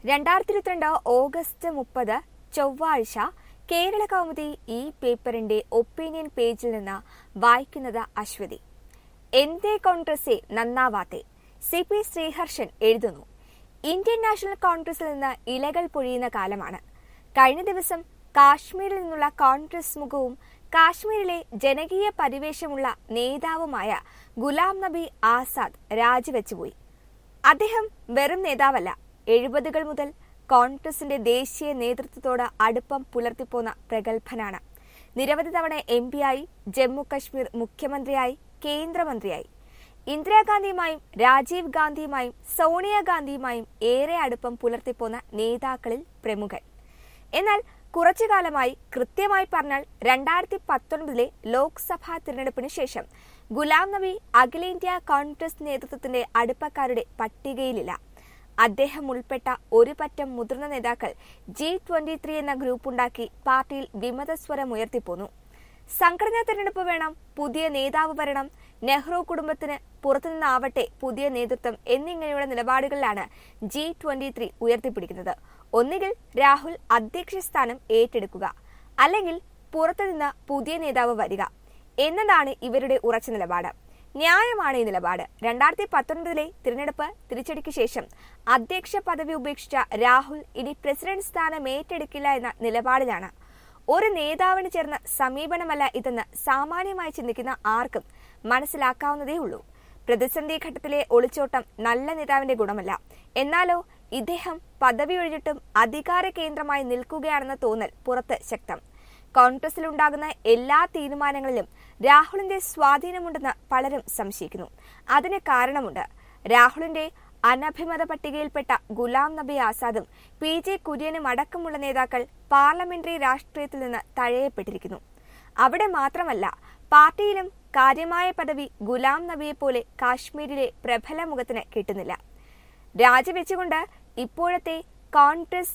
രണ്ടായിരത്തി ഇരുപത്തിരണ്ട് ഓഗസ്റ്റ് മുപ്പത് ചൊവ്വാഴ്ച കേരള കൗമുദി ഈ പേപ്പറിന്റെ ഒപ്പീനിയൻ പേജിൽ നിന്ന് വായിക്കുന്നത് അശ്വതി എന്തേ കോൺഗ്രസെ നന്നാവാത്തെ സി പി ശ്രീഹർഷൻ എഴുതുന്നു ഇന്ത്യൻ നാഷണൽ കോൺഗ്രസിൽ നിന്ന് ഇലകൾ പൊഴിയുന്ന കാലമാണ് കഴിഞ്ഞ ദിവസം കാശ്മീരിൽ നിന്നുള്ള കോൺഗ്രസ് മുഖവും കാശ്മീരിലെ ജനകീയ പരിവേഷമുള്ള നേതാവുമായ ഗുലാം നബി ആസാദ് രാജിവെച്ചുപോയി അദ്ദേഹം വെറും നേതാവല്ല എഴുപതുകൾ മുതൽ കോൺഗ്രസിന്റെ ദേശീയ നേതൃത്വത്തോട് അടുപ്പം പുലർത്തിപ്പോന്ന പ്രഗത്ഭനാണ് നിരവധി തവണ എം പിയായി ജമ്മു കശ്മീർ മുഖ്യമന്ത്രിയായി കേന്ദ്രമന്ത്രിയായി ഇന്ദിരാഗാന്ധിയുമായും രാജീവ് ഗാന്ധിയുമായും സോണിയാഗാന്ധിയുമായും ഏറെ അടുപ്പം പുലർത്തിപ്പോന്ന നേതാക്കളിൽ പ്രമുഖൻ എന്നാൽ കുറച്ചു കാലമായി കൃത്യമായി പറഞ്ഞാൽ രണ്ടായിരത്തി പത്തൊൻപതിലെ ലോക്സഭാ തിരഞ്ഞെടുപ്പിന് ശേഷം ഗുലാം നബി അഖിലേന്ത്യാ കോൺഗ്രസ് നേതൃത്വത്തിന്റെ അടുപ്പക്കാരുടെ പട്ടികയിലില്ല അദ്ദേഹം ഉൾപ്പെട്ട ഒരു പറ്റം മുതിർന്ന നേതാക്കൾ ജി ട്വന്റി ത്രീ എന്ന ഗ്രൂപ്പ് ഉണ്ടാക്കി പാർട്ടിയിൽ വിമതസ്വരം ഉയർത്തിപ്പോന്നു സംഘടനാ തെരഞ്ഞെടുപ്പ് വേണം പുതിയ നേതാവ് വരണം നെഹ്റു കുടുംബത്തിന് പുറത്തുനിന്നാവട്ടെ പുതിയ നേതൃത്വം എന്നിങ്ങനെയുള്ള നിലപാടുകളിലാണ് ജി ട്വന്റി ത്രീ ഉയർത്തിപ്പിടിക്കുന്നത് ഒന്നുകിൽ രാഹുൽ അധ്യക്ഷ സ്ഥാനം ഏറ്റെടുക്കുക അല്ലെങ്കിൽ പുറത്തുനിന്ന് പുതിയ നേതാവ് വരിക എന്നതാണ് ഇവരുടെ ഉറച്ച നിലപാട് ന്യായമാണ് ഈ നിലപാട് രണ്ടായിരത്തി പത്തൊൻപതിലെ തിരഞ്ഞെടുപ്പ് തിരിച്ചടിക്ക് ശേഷം അധ്യക്ഷ പദവി ഉപേക്ഷിച്ച രാഹുൽ ഇനി പ്രസിഡന്റ് സ്ഥാനം ഏറ്റെടുക്കില്ല എന്ന നിലപാടിലാണ് ഒരു നേതാവിന് ചേർന്ന സമീപനമല്ല ഇതെന്ന് സാമാന്യമായി ചിന്തിക്കുന്ന ആർക്കും മനസ്സിലാക്കാവുന്നതേ ഉള്ളൂ പ്രതിസന്ധി ഘട്ടത്തിലെ ഒളിച്ചോട്ടം നല്ല നേതാവിന്റെ ഗുണമല്ല എന്നാലോ ഇദ്ദേഹം പദവി ഒഴിഞ്ഞിട്ടും അധികാര കേന്ദ്രമായി നിൽക്കുകയാണെന്ന തോന്നൽ പുറത്ത് ശക്തം കോൺഗ്രസിലുണ്ടാകുന്ന എല്ലാ തീരുമാനങ്ങളിലും രാഹുലിന്റെ സ്വാധീനമുണ്ടെന്ന് പലരും സംശയിക്കുന്നു അതിന് കാരണമുണ്ട് രാഹുലിന്റെ അനഭിമത പട്ടികയിൽപ്പെട്ട ഗുലാം നബി ആസാദും പി ജെ കുര്യനും അടക്കമുള്ള നേതാക്കൾ പാർലമെന്ററി രാഷ്ട്രീയത്തിൽ നിന്ന് തഴയപ്പെട്ടിരിക്കുന്നു അവിടെ മാത്രമല്ല പാർട്ടിയിലും കാര്യമായ പദവി ഗുലാം നബിയെ പോലെ കാശ്മീരിലെ പ്രബല മുഖത്തിന് കിട്ടുന്നില്ല രാജിവെച്ചുകൊണ്ട് ഇപ്പോഴത്തെ കോൺഗ്രസ്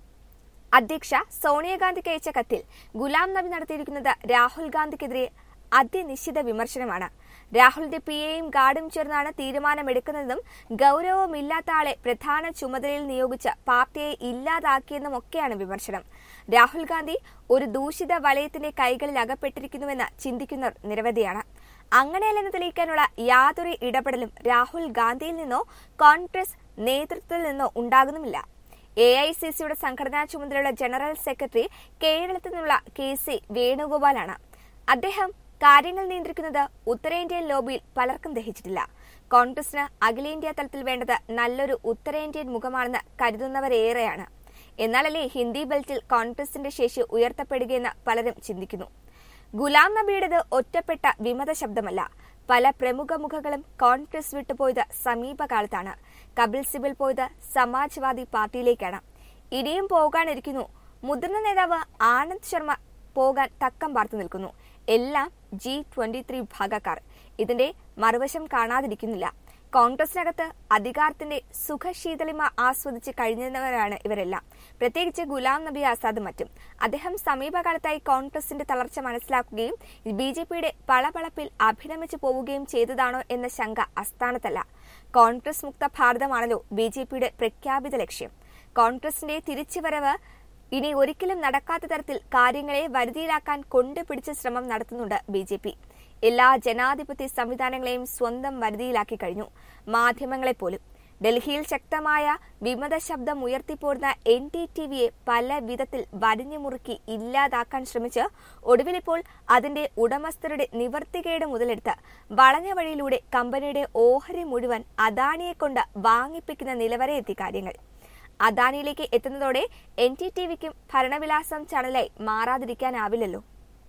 അധ്യക്ഷ സോണിയാഗാന്ധിക്ക് അയച്ച കത്തിൽ ഗുലാം നബി നടത്തിയിരിക്കുന്നത് രാഹുൽ ഗാന്ധിക്കെതിരെ അതിനിശ്ചിത വിമർശനമാണ് രാഹുലിന്റെ പി എയും ഗാർഡും ചേർന്നാണ് തീരുമാനമെടുക്കുന്നതെന്നും ഗൗരവമില്ലാത്ത ആളെ പ്രധാന ചുമതലയിൽ നിയോഗിച്ച് പാർട്ടിയെ ഇല്ലാതാക്കിയെന്നും ഒക്കെയാണ് വിമർശനം രാഹുൽ ഗാന്ധി ഒരു ദൂഷിത വലയത്തിന്റെ കൈകളിൽ അകപ്പെട്ടിരിക്കുന്നുവെന്ന് ചിന്തിക്കുന്നവർ നിരവധിയാണ് അങ്ങനെയല്ലെന്ന് തെളിയിക്കാനുള്ള യാതൊരു ഇടപെടലും രാഹുൽ ഗാന്ധിയിൽ നിന്നോ കോൺഗ്രസ് നേതൃത്വത്തിൽ നിന്നോ ഉണ്ടാകുന്നുമില്ല എ ഐ സി സിയുടെ സംഘടനാ ചുമതലയുള്ള ജനറൽ സെക്രട്ടറി കേരളത്തിൽ നിന്നുള്ള കെ സി വേണുഗോപാലാണ് അദ്ദേഹം കാര്യങ്ങൾ നിയന്ത്രിക്കുന്നത് ഉത്തരേന്ത്യൻ ലോബിയിൽ പലർക്കും ദഹിച്ചിട്ടില്ല കോൺഗ്രസിന് അഖിലേന്ത്യാ തലത്തിൽ വേണ്ടത് നല്ലൊരു ഉത്തരേന്ത്യൻ മുഖമാണെന്ന് കരുതുന്നവരേറെയാണ് എന്നാലല്ലേ ഹിന്ദി ബെൽറ്റിൽ കോൺഗ്രസിന്റെ ശേഷി ഉയർത്തപ്പെടുകയെന്ന് പലരും ചിന്തിക്കുന്നു ഗുലാം നബിയുടേത് ഒറ്റപ്പെട്ട വിമത ശബ്ദമല്ല പല പ്രമുഖ മുഖങ്ങളും കോൺഗ്രസ് വിട്ടുപോയത് സമീപകാലത്താണ് കപിൽ സിബൽ പോയത് സമാജ്വാദി പാർട്ടിയിലേക്കാണ് ഇനിയും പോകാനിരിക്കുന്നു മുതിർന്ന നേതാവ് ആനന്ദ് ശർമ്മ പോകാൻ തക്കം പാർത്തു നിൽക്കുന്നു എല്ലാം ജി ട്വന്റി ത്രീ വിഭാഗക്കാർ ഇതിന്റെ മറുവശം കാണാതിരിക്കുന്നില്ല കോൺഗ്രസിനകത്ത് അധികാരത്തിന്റെ സുഖശീതളിമ ആസ്വദിച്ച് കഴിഞ്ഞവരാണ് ഇവരെല്ലാം പ്രത്യേകിച്ച് ഗുലാം നബി ആസാദും മറ്റും അദ്ദേഹം സമീപകാലത്തായി കോൺഗ്രസിന്റെ തളർച്ച മനസ്സിലാക്കുകയും ബി ജെ പിയുടെ പളപളപ്പിൽ അഭിനമിച്ചു പോവുകയും ചെയ്തതാണോ എന്ന ശങ്ക അസ്ഥാനത്തല്ല കോൺഗ്രസ് മുക്ത ഭാരതമാണല്ലോ ബി ജെ പിയുടെ പ്രഖ്യാപിത ലക്ഷ്യം കോൺഗ്രസിന്റെ തിരിച്ചുവരവ് ഇനി ഒരിക്കലും നടക്കാത്ത തരത്തിൽ കാര്യങ്ങളെ വരുതിയിലാക്കാൻ കൊണ്ടുപിടിച്ച ശ്രമം നടത്തുന്നുണ്ട് ബി ജെ പി എല്ലാ ജനാധിപത്യ സംവിധാനങ്ങളെയും സ്വന്തം വരുതിയിലാക്കി കഴിഞ്ഞു മാധ്യമങ്ങളെപ്പോലും ഡൽഹിയിൽ ശക്തമായ വിമത ശബ്ദം ഉയർത്തിപ്പോരുന്ന എൻ ഡി ടി വിയെ പല വിധത്തിൽ വരിഞ്ഞു മുറുക്കി ഇല്ലാതാക്കാൻ ശ്രമിച്ച് ഒടുവിലിപ്പോൾ അതിന്റെ ഉടമസ്ഥരുടെ നിവർത്തികേട് മുതലെടുത്ത് വളഞ്ഞ വഴിയിലൂടെ കമ്പനിയുടെ ഓഹരി മുഴുവൻ അദാനിയെ കൊണ്ട് വാങ്ങിപ്പിക്കുന്ന നിലവരെ എത്തി കാര്യങ്ങൾ അദാനിയിലേക്ക് എത്തുന്നതോടെ എൻ ടി ടി വിക്കും ഭരണവിലാസം ചാനലായി മാറാതിരിക്കാനാവില്ലല്ലോ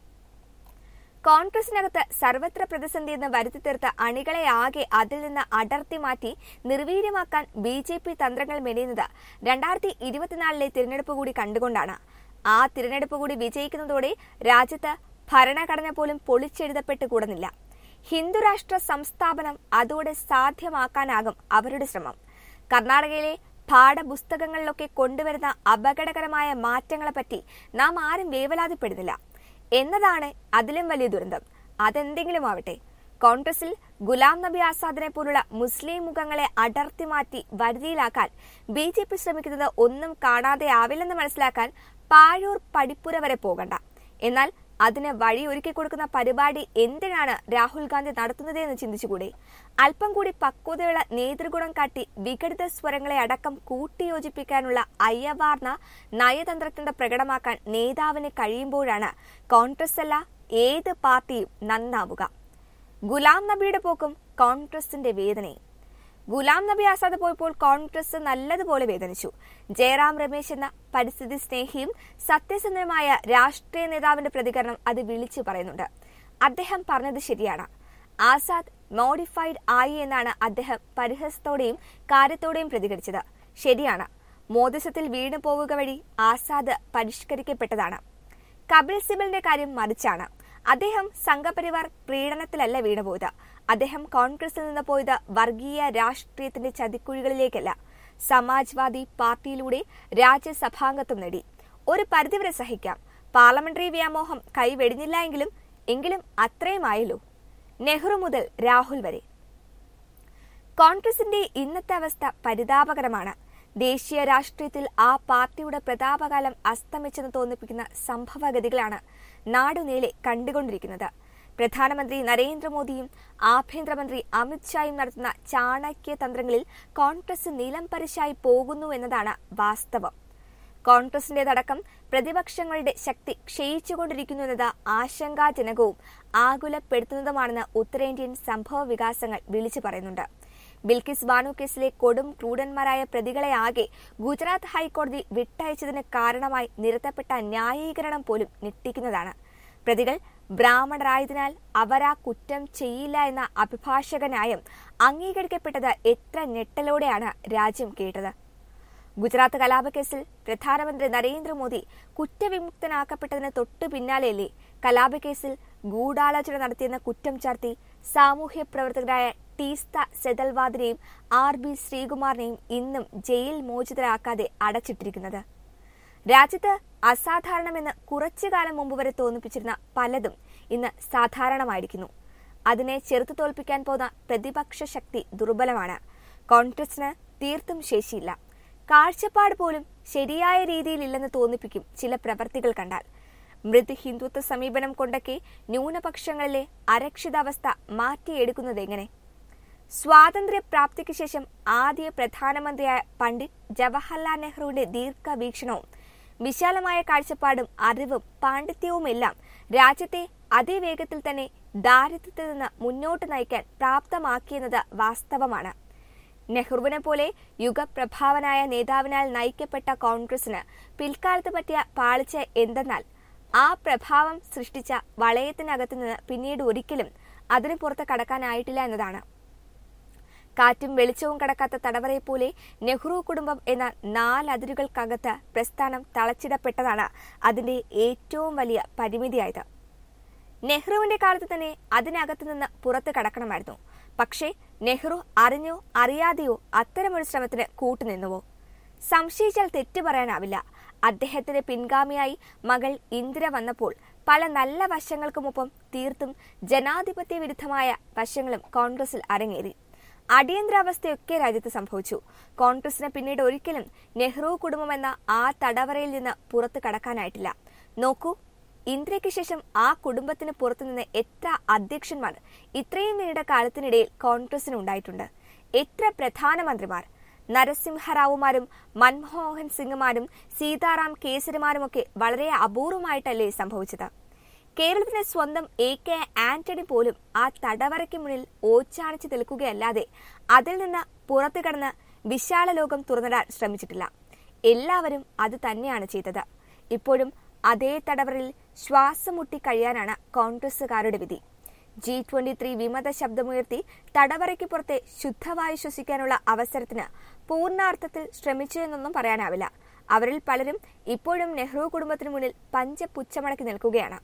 കോൺഗ്രസിനകത്ത് സർവത്ര പ്രതിസന്ധി എന്ന് വരുത്തി തീർത്ത അണികളെ ആകെ അതിൽ നിന്ന് അടർത്തി മാറ്റി നിർവീര്യമാക്കാൻ ബി ജെ പി തന്ത്രങ്ങൾ മെനയുന്നത് രണ്ടായിരത്തി ഇരുപത്തിനാലിലെ തിരഞ്ഞെടുപ്പ് കൂടി കണ്ടുകൊണ്ടാണ് ആ തിരഞ്ഞെടുപ്പ് കൂടി വിജയിക്കുന്നതോടെ രാജ്യത്ത് ഭരണഘടന പോലും പൊളിച്ചെഴുതപ്പെട്ട് കൂടുന്നില്ല ഹിന്ദുരാഷ്ട്ര സംസ്ഥാപനം അതോടെ സാധ്യമാക്കാനാകും അവരുടെ ശ്രമം കർണാടകയിലെ പാഠപുസ്തകങ്ങളിലൊക്കെ കൊണ്ടുവരുന്ന അപകടകരമായ മാറ്റങ്ങളെപ്പറ്റി നാം ആരും വേവലാതിപ്പെടുന്നില്ല എന്നതാണ് അതിലും വലിയ ദുരന്തം അതെന്തെങ്കിലും ആവട്ടെ കോൺഗ്രസിൽ ഗുലാം നബി ആസാദിനെ പോലുള്ള മുസ്ലിം മുഖങ്ങളെ അടർത്തി മാറ്റി വരുതിയിലാക്കാൻ ബി ജെ പി ശ്രമിക്കുന്നത് ഒന്നും കാണാതെയാവില്ലെന്ന് മനസ്സിലാക്കാൻ പാഴൂർ പടിപ്പുര വരെ പോകണ്ട എന്നാൽ അതിന് വഴി ഒരുക്കി കൊടുക്കുന്ന പരിപാടി എന്തിനാണ് രാഹുൽ ഗാന്ധി നടത്തുന്നത് എന്ന് ചിന്തിച്ചുകൂടെ അല്പം കൂടി പക്വതയുള്ള നേതൃഗുണം കാട്ടി വിഘടിത സ്വരങ്ങളെ അടക്കം കൂട്ടിയോജിപ്പിക്കാനുള്ള അയ്യവാർന്ന നയതന്ത്രജ്ഞത പ്രകടമാക്കാൻ നേതാവിന് കഴിയുമ്പോഴാണ് കോൺഗ്രസ് അല്ല ഏത് പാർട്ടിയും നന്നാവുക ഗുലാം നബിയുടെ പോക്കും കോൺഗ്രസിന്റെ വേദനയും ഗുലാം നബി ആസാദ് പോയപ്പോൾ കോൺഗ്രസ് നല്ലതുപോലെ വേദനിച്ചു ജയറാം രമേശ് എന്ന പരിസ്ഥിതി സ്നേഹിയും സത്യസന്ധനുമായ രാഷ്ട്രീയ നേതാവിന്റെ പ്രതികരണം അത് വിളിച്ചു പറയുന്നുണ്ട് അദ്ദേഹം പറഞ്ഞത് ശരിയാണ് ആസാദ് മോഡിഫൈഡ് ആയി എന്നാണ് അദ്ദേഹം പരിഹസത്തോടെയും കാര്യത്തോടെയും പ്രതികരിച്ചത് ശരിയാണ് മോദിസത്തിൽ വീണു പോവുക വഴി ആസാദ് പരിഷ്കരിക്കപ്പെട്ടതാണ് കപിൽ സിബലിന്റെ കാര്യം മറിച്ചാണ് അദ്ദേഹം സംഘപരിവാർ പ്രീണനത്തിലല്ല വീണുപോയത് അദ്ദേഹം കോൺഗ്രസിൽ നിന്ന് പോയത് വർഗീയ രാഷ്ട്രീയത്തിന്റെ ചതിക്കുഴികളിലേക്കല്ല സമാജ്വാദി പാർട്ടിയിലൂടെ രാജ്യസഭാംഗത്വം നേടി ഒരു പരിധിവരെ സഹിക്കാം പാർലമെന്ററി വ്യാമോഹം കൈവെടിഞ്ഞില്ല എങ്കിലും എങ്കിലും അത്രയുമായല്ലോ നെഹ്റു മുതൽ രാഹുൽ വരെ കോൺഗ്രസിന്റെ ഇന്നത്തെ അവസ്ഥ പരിതാപകരമാണ് ദേശീയ രാഷ്ട്രീയത്തിൽ ആ പാർട്ടിയുടെ പ്രതാപകാലം അസ്തമിച്ചെന്ന് തോന്നിപ്പിക്കുന്ന സംഭവഗതികളാണ് നാടുനീളെ കണ്ടുകൊണ്ടിരിക്കുന്നത് പ്രധാനമന്ത്രി നരേന്ദ്രമോദിയും ആഭ്യന്തരമന്ത്രി അമിത്ഷായും നടത്തുന്ന ചാണക്യ തന്ത്രങ്ങളിൽ കോൺഗ്രസ് നിലം പരിശായി പോകുന്നു എന്നതാണ് വാസ്തവം കോൺഗ്രസിന്റേതടക്കം പ്രതിപക്ഷങ്ങളുടെ ശക്തി ക്ഷയിച്ചുകൊണ്ടിരിക്കുന്നു എന്നത് ആശങ്കാജനകവും ആകുലപ്പെടുത്തുന്നതുമാണെന്ന് ഉത്തരേന്ത്യൻ സംഭവ വികാസങ്ങൾ വിളിച്ചു പറയുന്നുണ്ട് ബിൽക്കിസ് ബാനു കേസിലെ കൊടും ക്രൂഡന്മാരായ പ്രതികളെ ആകെ ഗുജറാത്ത് ഹൈക്കോടതി വിട്ടയച്ചതിന് കാരണമായി നിരത്തപ്പെട്ട ന്യായീകരണം പോലും ഞെട്ടിക്കുന്നതാണ് പ്രതികൾ ബ്രാഹ്മണരായതിനാൽ അവരാ കുറ്റം ചെയ്യില്ല എന്ന അഭിഭാഷക ന്യായം അംഗീകരിക്കപ്പെട്ടത് എത്ര ഞെട്ടലോടെയാണ് രാജ്യം കേട്ടത് ഗുജറാത്ത് കലാപക്കേസിൽ പ്രധാനമന്ത്രി നരേന്ദ്രമോദി കുറ്റവിമുക്തനാക്കപ്പെട്ടതിന് തൊട്ടു പിന്നാലെയല്ലേ കലാപക്കേസിൽ ഗൂഢാലോചന നടത്തിയെന്ന കുറ്റം ചാർത്തി സാമൂഹ്യ പ്രവർത്തകരായ ടീസ്ത സെതൽവാദിനെയും ആർ ബി ശ്രീകുമാറിനെയും ഇന്നും ജയിൽ മോചിതരാക്കാതെ അടച്ചിട്ടിരിക്കുന്നത് രാജ്യത്ത് അസാധാരണമെന്ന് കുറച്ചു കാലം മുമ്പ് വരെ തോന്നിപ്പിച്ചിരുന്ന പലതും ഇന്ന് സാധാരണമായിരിക്കുന്നു അതിനെ ചെറുത്തു തോൽപ്പിക്കാൻ പോകുന്ന പ്രതിപക്ഷ ശക്തി ദുർബലമാണ് കോൺഗ്രസിന് തീർത്തും ശേഷിയില്ല കാഴ്ചപ്പാട് പോലും ശരിയായ രീതിയിലില്ലെന്ന് തോന്നിപ്പിക്കും ചില പ്രവർത്തികൾ കണ്ടാൽ മൃദു ഹിന്ദുത്വ സമീപനം കൊണ്ടൊക്കെ ന്യൂനപക്ഷങ്ങളിലെ അരക്ഷിതാവസ്ഥ മാറ്റിയെടുക്കുന്നത് എങ്ങനെ സ്വാതന്ത്ര്യ പ്രാപ്തിക്ക് ശേഷം ആദ്യ പ്രധാനമന്ത്രിയായ പണ്ഡിറ്റ് ജവഹർലാൽ നെഹ്റുവിന്റെ ദീർഘവീക്ഷണവും വിശാലമായ കാഴ്ചപ്പാടും അറിവും പാണ്ഡിത്യവുമെല്ലാം രാജ്യത്തെ അതേ വേഗത്തിൽ തന്നെ ദാരിദ്ര്യത്തിൽ നിന്ന് മുന്നോട്ട് നയിക്കാൻ പ്രാപ്തമാക്കിയെന്നത് വാസ്തവമാണ് നെഹ്റുവിനെ പോലെ യുഗപ്രഭാവനായ നേതാവിനാൽ നയിക്കപ്പെട്ട കോൺഗ്രസിന് പിൽക്കാലത്ത് പറ്റിയ പാളിച്ച എന്തെന്നാൽ ആ പ്രഭാവം സൃഷ്ടിച്ച വളയത്തിനകത്ത് നിന്ന് പിന്നീട് ഒരിക്കലും അതിനു പുറത്ത് കടക്കാനായിട്ടില്ല എന്നതാണ് കാറ്റും വെളിച്ചവും കടക്കാത്ത തടവറയെ പോലെ നെഹ്റു കുടുംബം എന്ന നാലതിരുകൾക്കകത്ത് പ്രസ്ഥാനം തളച്ചിടപ്പെട്ടതാണ് അതിന്റെ ഏറ്റവും വലിയ പരിമിതിയായത് നെഹ്റുവിന്റെ കാലത്ത് തന്നെ അതിനകത്ത് നിന്ന് പുറത്ത് കടക്കണമായിരുന്നു പക്ഷേ നെഹ്റു അറിഞ്ഞോ അറിയാതെയോ അത്തരമൊരു ശ്രമത്തിന് കൂട്ടുനിന്നുവോ സംശയിച്ചാൽ തെറ്റു പറയാനാവില്ല അദ്ദേഹത്തിന്റെ പിൻഗാമിയായി മകൾ ഇന്ദിര വന്നപ്പോൾ പല നല്ല വശങ്ങൾക്കുമൊപ്പം തീർത്തും ജനാധിപത്യ വിരുദ്ധമായ വശങ്ങളും കോൺഗ്രസിൽ അരങ്ങേറി അടിയന്തരാവസ്ഥയൊക്കെ രാജ്യത്ത് സംഭവിച്ചു കോൺഗ്രസിന് പിന്നീട് ഒരിക്കലും നെഹ്റു കുടുംബമെന്ന ആ തടവറയിൽ നിന്ന് പുറത്തു കടക്കാനായിട്ടില്ല നോക്കൂ ഇന്ത്യയ്ക്ക് ശേഷം ആ കുടുംബത്തിന് പുറത്തുനിന്ന് എത്ര അധ്യക്ഷന്മാർ ഇത്രയും നീണ്ട കാലത്തിനിടയിൽ കോൺഗ്രസിന് ഉണ്ടായിട്ടുണ്ട് എത്ര പ്രധാനമന്ത്രിമാർ നരസിംഹറാവുമാരും മൻമോഹൻ സിംഗുമാരും സീതാറാം കേസരിമാരുമൊക്കെ വളരെ അപൂർവമായിട്ടല്ലേ സംഭവിച്ചത് കേരളത്തിന്റെ സ്വന്തം എ കെ ആന്റണി പോലും ആ തടവറയ്ക്ക് മുന്നിൽ ഓച്ചാണിച്ച് നിൽക്കുകയല്ലാതെ അതിൽ നിന്ന് പുറത്തു കടന്ന് വിശാല ലോകം തുറന്നിടാൻ ശ്രമിച്ചിട്ടില്ല എല്ലാവരും അത് തന്നെയാണ് ചെയ്തത് ഇപ്പോഴും അതേ തടവറയിൽ ശ്വാസം മുട്ടി കഴിയാനാണ് കോൺഗ്രസുകാരുടെ വിധി ജി ട്വന്റി ത്രീ വിമത ശബ്ദമുയർത്തി തടവറയ്ക്ക് പുറത്തെ ശുദ്ധവായു ശ്വസിക്കാനുള്ള അവസരത്തിന് പൂർണ്ണാർത്ഥത്തിൽ ശ്രമിച്ചു എന്നൊന്നും പറയാനാവില്ല അവരിൽ പലരും ഇപ്പോഴും നെഹ്റു കുടുംബത്തിനു മുന്നിൽ പഞ്ചപുച്ഛമടക്കി നിൽക്കുകയാണ്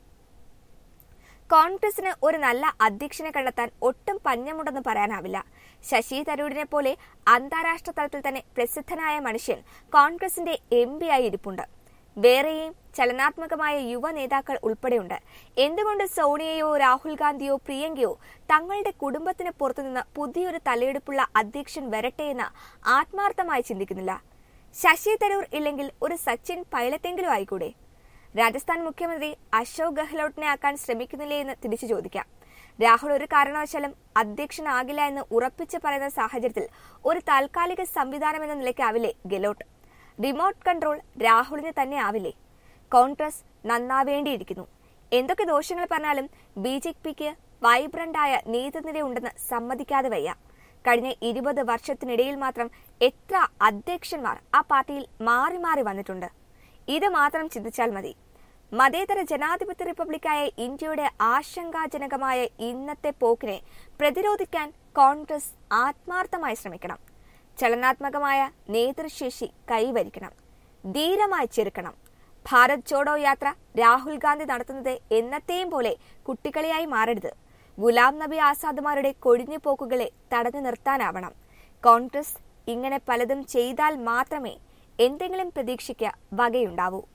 കോൺഗ്രസിന് ഒരു നല്ല അധ്യക്ഷനെ കണ്ടെത്താൻ ഒട്ടും പഞ്ഞമുണ്ടെന്ന് പറയാനാവില്ല ശശി തരൂരിനെ പോലെ അന്താരാഷ്ട്ര തലത്തിൽ തന്നെ പ്രസിദ്ധനായ മനുഷ്യൻ കോൺഗ്രസിന്റെ എം ആയി ഇരിപ്പുണ്ട് വേറെയും ചലനാത്മകമായ യുവ നേതാക്കൾ ഉൾപ്പെടെയുണ്ട് എന്തുകൊണ്ട് സോണിയയോ രാഹുൽ ഗാന്ധിയോ പ്രിയങ്കയോ തങ്ങളുടെ കുടുംബത്തിന് പുറത്തുനിന്ന് പുതിയൊരു തലയെടുപ്പുള്ള അധ്യക്ഷൻ വരട്ടെ എന്ന് ആത്മാർത്ഥമായി ചിന്തിക്കുന്നില്ല ശശി തരൂർ ഇല്ലെങ്കിൽ ഒരു സച്ചിൻ പൈലറ്റെങ്കിലും ആയിക്കൂടെ രാജസ്ഥാൻ മുഖ്യമന്ത്രി അശോക് ഗെഹ്ലോട്ടിനെ ആക്കാൻ ശ്രമിക്കുന്നില്ലേ എന്ന് തിരിച്ചു ചോദിക്കാം രാഹുൽ ഒരു കാരണവശാലും അധ്യക്ഷനാകില്ല എന്ന് ഉറപ്പിച്ച് പറയുന്ന സാഹചര്യത്തിൽ ഒരു താൽക്കാലിക സംവിധാനം എന്ന നിലയ്ക്കാവില്ലേ ഗെലോട്ട് റിമോട്ട് കൺട്രോൾ രാഹുലിന് തന്നെ ആവില്ലേ കോൺഗ്രസ് നന്നാവേണ്ടിയിരിക്കുന്നു എന്തൊക്കെ ദോഷങ്ങൾ പറഞ്ഞാലും ബി ജെ പിക്ക് വൈബ്രന്റായ നേതൃനിരയുണ്ടെന്ന് സമ്മതിക്കാതെ വയ്യ കഴിഞ്ഞ ഇരുപത് വർഷത്തിനിടയിൽ മാത്രം എത്ര അധ്യക്ഷന്മാർ ആ പാർട്ടിയിൽ മാറി മാറി വന്നിട്ടുണ്ട് ഇത് മാത്രം ചിന്തിച്ചാൽ മതി മതേതര ജനാധിപത്യ റിപ്പബ്ലിക്കായ ഇന്ത്യയുടെ ആശങ്കാജനകമായ ഇന്നത്തെ പോക്കിനെ പ്രതിരോധിക്കാൻ കോൺഗ്രസ് ആത്മാർത്ഥമായി ശ്രമിക്കണം ചലനാത്മകമായ നേതൃശേഷി കൈവരിക്കണം ധീരമായി ചെറുക്കണം ഭാരത് ചോഡോ യാത്ര രാഹുൽ ഗാന്ധി നടത്തുന്നത് എന്നത്തെയും പോലെ കുട്ടികളിയായി മാറരുത് ഗുലാം നബി ആസാദുമാരുടെ കൊഴിഞ്ഞുപോക്കുകളെ തടഞ്ഞു നിർത്താനാവണം കോൺഗ്രസ് ഇങ്ങനെ പലതും ചെയ്താൽ മാത്രമേ എന്തെങ്കിലും പ്രതീക്ഷയ്ക്ക് വകയുണ്ടാവൂ